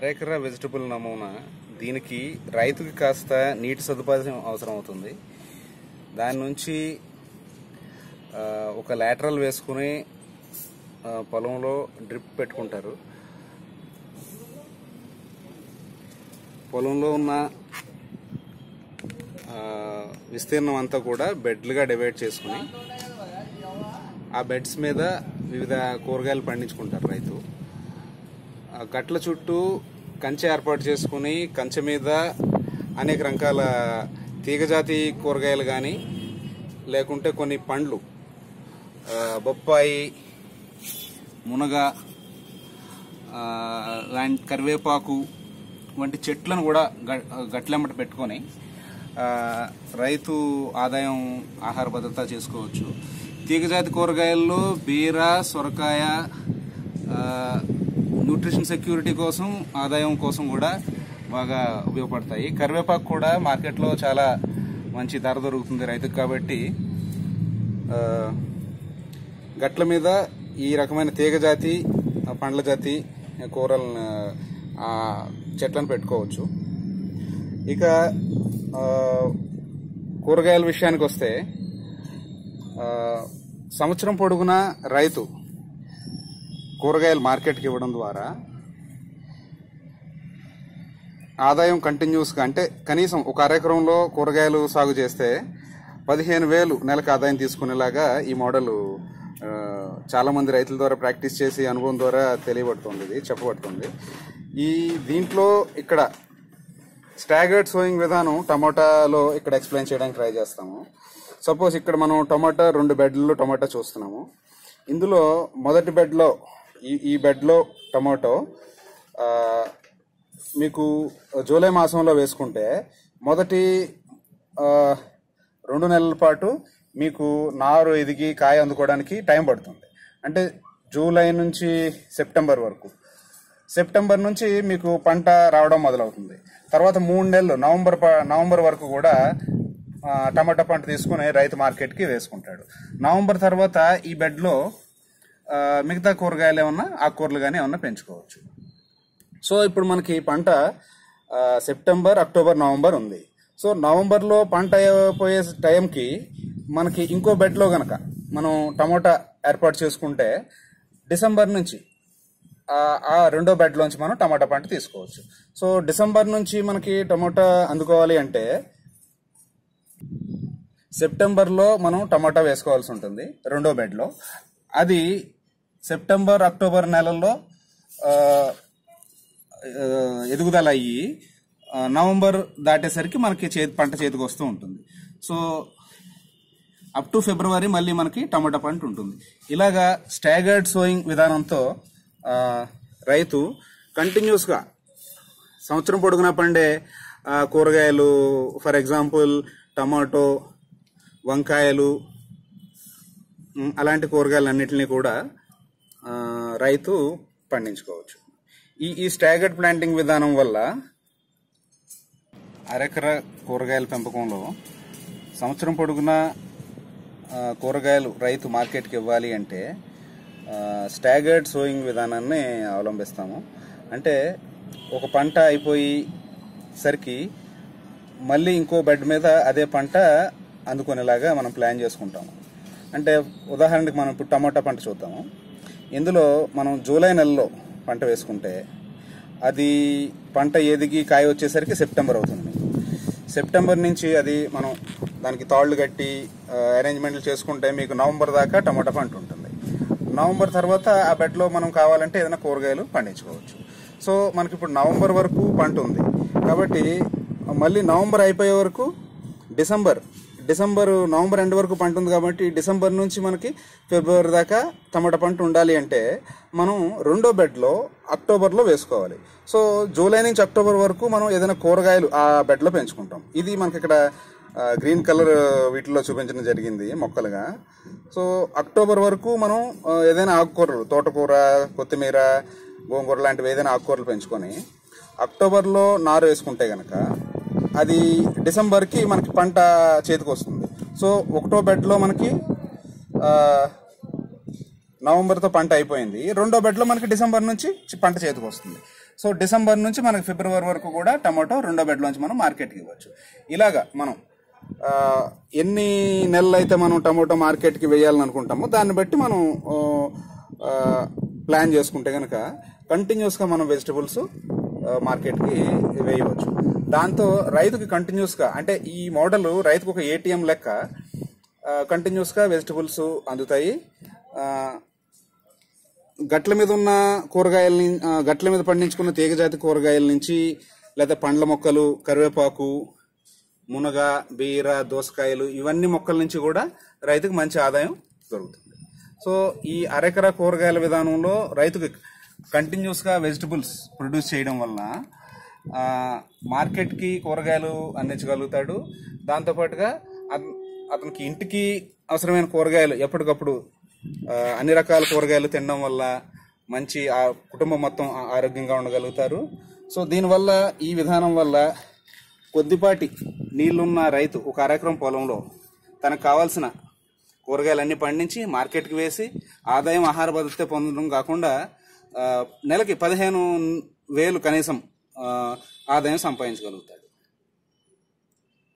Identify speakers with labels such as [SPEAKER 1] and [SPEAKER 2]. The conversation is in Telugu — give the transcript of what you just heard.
[SPEAKER 1] అరెకరా వెజిటబుల్ నమూనా దీనికి రైతుకి కాస్త నీటి సదుపాయం అవసరం అవుతుంది దాని నుంచి ఆ, ఒక లాటరల్ వేసుకుని ఆ, పొలంలో డ్రిప్ పెట్టుకుంటారు పొలంలో ఉన్న ఆ, విస్తీర్ణం అంతా కూడా బెడ్లుగా డివైడ్ చేసుకుని ఆ బెడ్స్ మీద వివిధ కూరగాయలు పండించుకుంటారు రైతు ఆ గట్ల చుట్టూ కంచె ఏర్పాటు చేసుకుని కంచె మీద అనేక రకాల తీగజాతి కూరగాయలు కానీ లేకుంటే కొన్ని పండ్లు ఆ, బొప్పాయి మునగ ఆ, లాంటి కరివేపాకు వంటి చెట్లను కూడా గ- గట్లెమ్మట పెట్టుకొని ఆ, రైతు ఆదాయం ఆహార భద్రత చేసుకోవచ్చు తీగజాతి కూరగాయల్లో బీర సొరకాయ ఆ, న్యూట్రిషన్ సెక్యూరిటీ కోసం ఆదాయం కోసం కూడా బాగా ఉపయోగపడతాయి కరివేపాకు కూడా మార్కెట్లో చాలా మంచి ధర దొరుకుతుంది రైతుకు కాబట్టి ఆ, గట్ల మీద ఈ రకమైన తీగ జాతి ఆ, పండ్ల జాతి కూరలను ఆ, చెట్లను పెట్టుకోవచ్చు ఇక ఆ, కూరగాయల విషయానికి వస్తే ఆ, సంవత్సరం పొడుగునా రైతు కూరగాయలు మార్కెట్కి ఇవ్వడం ద్వారా ఆదాయం కంటిన్యూస్గా అంటే కనీసం ఒక అరెకరంలో కూరగాయలు సాగు చేస్తే పదిహేను వేలు నెలకు ఆదాయం తీసుకునేలాగా ఈ మోడల్ ఆ, చాలా మంది రైతుల ద్వారా ప్రాక్టీస్ చేసి అనుభవం ద్వారా తెలియబడుతుంది ఇది చెప్పబడుతుంది ఈ దీంట్లో ఇక్కడ స్టాగర్డ్ సోయింగ్ విధానం టమాటాలో ఇక్కడ ఎక్స్ప్లెయిన్ చేయడానికి ట్రై చేస్తాము సపోజ్ ఇక్కడ మనం టమాటా రెండు బెడ్లలో టమాటా చూస్తున్నాము ఇందులో మొదటి బెడ్లో ఈ ఈ బెడ్లో టమాటో ఆ, మీకు జూలై మాసంలో వేసుకుంటే మొదటి ఆ, రెండు నెలల పాటు మీకు నారు ఎదిగి కాయ అందుకోవడానికి టైం పడుతుంది అంటే జూలై నుంచి సెప్టెంబర్ వరకు సెప్టెంబర్ నుంచి మీకు పంట రావడం మొదలవుతుంది తర్వాత మూడు నెలలు నవంబర్ ప- నవంబర్ వరకు కూడా ఆ, టమాటా పంట తీసుకుని రైతు మార్కెట్కి వేసుకుంటాడు నవంబర్ తర్వాత ఈ బెడ్లో ఆ, మిగతా కూరగాయలు ఏమన్నా ఆకుకూరలు కానీ ఏమన్నా పెంచుకోవచ్చు సో ఇప్పుడు మనకి పంట ఆ, సెప్టెంబర్ అక్టోబర్ నవంబర్ ఉంది సో నవంబర్లో పంట అయిపోయే టైంకి మనకి ఇంకో బెడ్లో గనక మనం టమోటా ఏర్పాటు చేసుకుంటే డిసెంబర్ నుంచి ఆ ఆ రెండో బెడ్లోంచి మనం టమాటా పంట తీసుకోవచ్చు సో డిసెంబర్ నుంచి మనకి టమోటా అందుకోవాలి అంటే సెప్టెంబర్లో మనం టమాటా వేసుకోవాల్సి ఉంటుంది రెండో బెడ్లో అది సెప్టెంబర్ అక్టోబర్ నెలల్లో ఆ, ఆ, ఎదుగుదల అయ్యి ఆ, నవంబర్ దాటేసరికి మనకి చేతి పంట చేతికి వస్తూ ఉంటుంది సో అప్ టు ఫిబ్రవరి మళ్ళీ మనకి టమాటా పంట ఉంటుంది ఇలాగా స్టాగర్డ్ సోయింగ్ విధానంతో ఆ, రైతు కంటిన్యూస్గా సంవత్సరం పొడుగునా పండే ఆ, కూరగాయలు ఫర్ ఎగ్జాంపుల్ టమాటో వంకాయలు ఉమ్, అలాంటి కూరగాయలన్నింటినీ కూడా ఆ, రైతు పండించుకోవచ్చు ఈ ఈ స్టాగర్డ్ ప్లాంటింగ్ విధానం వల్ల అరెకర కూరగాయల పెంపకంలో సంవత్సరం పొడుగునా ఆ, కూరగాయలు రైతు మార్కెట్కి ఇవ్వాలి అంటే స్టాగర్డ్ సోయింగ్ విధానాన్ని అవలంబిస్తాము అంటే ఒక పంట అయిపోయి సరికి మళ్ళీ ఇంకో బెడ్ మీద అదే పంట అందుకునేలాగా మనం ప్లాన్ చేసుకుంటాము అంటే ఉదాహరణకి మనం ఇప్పుడు టమాటా పంట చూద్దాము ఇందులో మనం జూలై నెలలో పంట వేసుకుంటే అది పంట ఎదిగి కాయ వచ్చేసరికి సెప్టెంబర్ అవుతుంది మీకు సెప్టెంబర్ నుంచి అది మనం దానికి తాళ్ళు కట్టి అరేంజ్మెంట్లు చేసుకుంటే మీకు నవంబర్ దాకా టమాటా పంట ఉంటుంది నవంబర్ తర్వాత ఆ బెడ్లో మనం కావాలంటే ఏదైనా కూరగాయలు పండించుకోవచ్చు సో మనకి ఇప్పుడు నవంబర్ వరకు పంట ఉంది కాబట్టి మళ్ళీ నవంబర్ అయిపోయే వరకు డిసెంబర్ డిసెంబర్ నవంబర్ ఎండ్ వరకు పంట ఉంది కాబట్టి డిసెంబర్ నుంచి మనకి ఫిబ్రవరి దాకా టమాటా పంట ఉండాలి అంటే మనం రెండో బెడ్లో అక్టోబర్లో వేసుకోవాలి సో జూలై నుంచి అక్టోబర్ వరకు మనం ఏదైనా కూరగాయలు ఆ బెడ్లో పెంచుకుంటాం ఇది మనకి ఇక్కడ ఆ, గ్రీన్ కలర్ వీటిలో చూపించడం జరిగింది మొక్కలుగా సో అక్టోబర్ వరకు మనం ఆ, ఏదైనా ఆకుకూరలు తోటకూర కొత్తిమీర గోంగూర లాంటివి ఏదైనా ఆకుకూరలు పెంచుకొని అక్టోబర్లో నారు వేసుకుంటే గనక అది డిసెంబర్కి మనకి పంట చేతికి వస్తుంది సో ఒకటో బెడ్లో మనకి ఆ, నవంబర్తో పంట అయిపోయింది రెండో బెడ్లో మనకి డిసెంబర్ నుంచి చి- పంట చేతికి వస్తుంది సో డిసెంబర్ నుంచి మనకి ఫిబ్రవరి వరకు కూడా టమాటో రెండో బెడ్లోంచి మనం మార్కెట్కి ఇవ్వచ్చు ఇలాగా మనం ఆ, ఎన్ని నెలలు అయితే మనం టమాటో మార్కెట్కి వేయాలని అనుకుంటామో దాన్ని బట్టి మనం ఆ, ఆ, ప్లాన్ చేసుకుంటే కనుక కంటిన్యూస్గా మనం వెజిటబుల్స్ మార్కెట్కి వేయవచ్చు దాంతో రైతుకి కంటిన్యూస్గా అంటే ఈ మోడల్ రైతుకు ఒక ఏటీఎం లెక్క కంటిన్యూస్గా వెజిటబుల్స్ అందుతాయి ఆ, గట్ల మీద ఉన్న కూరగాయలని ఆ, గట్ల మీద పండించుకున్న తీగజాతి కూరగాయల నుంచి లేదా పండ్ల మొక్కలు కరివేపాకు మునగ బీర దోసకాయలు ఇవన్నీ మొక్కల నుంచి కూడా రైతుకు మంచి ఆదాయం దొరుకుతుంది సో ఈ అరెకరా కూరగాయల విధానంలో రైతుకు కంటిన్యూస్గా వెజిటబుల్స్ ప్రొడ్యూస్ చేయడం వలన ఆ, మార్కెట్కి కూరగాయలు అందించగలుగుతాడు దాంతోపాటుగా అత- అతనికి ఇంటికి అవసరమైన కూరగాయలు ఎప్పటికప్పుడు ఆ, అన్ని రకాల కూరగాయలు తినడం వల్ల మంచి ఆ కుటుంబం మొత్తం ఆ- ఆరోగ్యంగా ఉండగలుగుతారు సో దీనివల్ల ఈ విధానం వల్ల కొద్దిపాటి నీళ్లున్న రైతు ఒక అరెకరం పొలంలో తనకు కావాల్సిన కూరగాయలన్నీ పండించి మార్కెట్కి వేసి ఆదాయం ఆహార భద్రత పొందడం కాకుండా ఆ, నెలకి పదిహేను వేలు కనీసం ఆ, ఆదాయం సంపాదించగలుగుతాడు